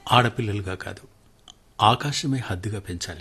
ఆడపిల్లలుగా కాదు ఆకాశమే హద్దుగా పెంచాలి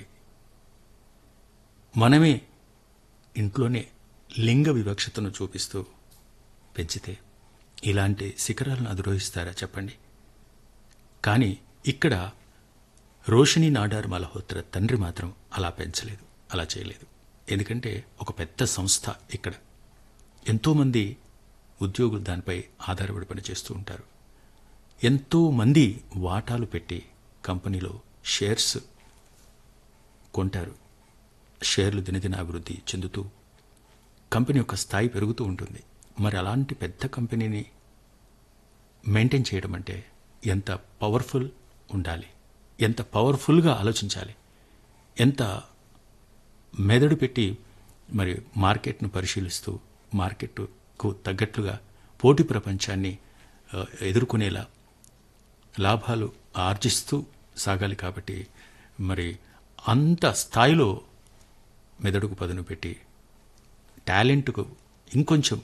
మనమే ఇంట్లోనే లింగ వివక్షతను చూపిస్తూ పెంచితే ఇలాంటి శిఖరాలను అధిరోహిస్తారా చెప్పండి కానీ ఇక్కడ రోషిణి నాడార్ మల్హోత్రా తండ్రి మాత్రం అలా పెంచలేదు అలా చేయలేదు ఎందుకంటే ఒక పెద్ద సంస్థ ఇక్కడ ఎంతోమంది ఉద్యోగులు దానిపై ఆధారపడి పనిచేస్తూ ఉంటారు ఎంతో మంది వాటాలు పెట్టి కంపెనీలో షేర్స్ కొంటారు షేర్లు దినదిన అభివృద్ధి చెందుతూ కంపెనీ యొక్క స్థాయి పెరుగుతూ ఉంటుంది మరి అలాంటి పెద్ద కంపెనీని మెయింటైన్ చేయడం అంటే ఎంత పవర్ఫుల్ ఉండాలి ఎంత పవర్ఫుల్గా ఆలోచించాలి ఎంత మెదడు పెట్టి మరి మార్కెట్ను పరిశీలిస్తూ మార్కెట్కు తగ్గట్లుగా పోటీ ప్రపంచాన్ని ఆ, ఎదుర్కొనేలా లాభాలు ఆర్జిస్తూ సాగాలి కాబట్టి మరి అంత స్థాయిలో మెదడుకు పదును పెట్టి టాలెంట్కు ఇంకొంచెం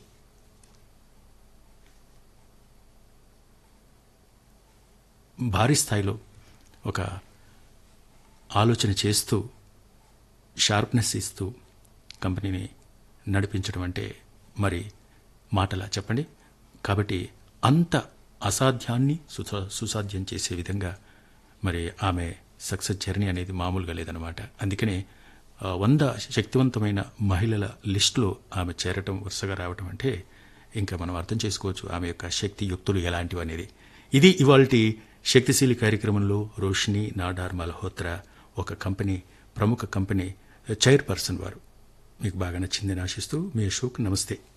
భారీ స్థాయిలో ఒక ఆలోచన చేస్తూ షార్ప్నెస్ ఇస్తూ కంపెనీని నడిపించడం అంటే మరి మాటలా చెప్పండి కాబట్టి అంత అసాధ్యాన్ని సుసా- సుసాధ్యం చేసే విధంగా మరి ఆమె సక్సెస్ జర్నీ అనేది మామూలుగా లేదనమాట అందుకనే ఆ, వంద శక్తివంతమైన మహిళల లిస్టులో ఆమె చేరటం వరుసగా రావటం అంటే ఇంకా మనం అర్థం చేసుకోవచ్చు ఆమె యొక్క శక్తి యుక్తులు ఎలాంటివి అనేది ఇది ఇవాల్టి శక్తిశీలి కార్యక్రమంలో రోషిని నాడార్ మల్హోత్రా ఒక కంపెనీ ప్రముఖ కంపెనీ చైర్పర్సన్ వారు మీకు బాగా నచ్చిందని ఆశిస్తూ మీ అశోక్ నమస్తే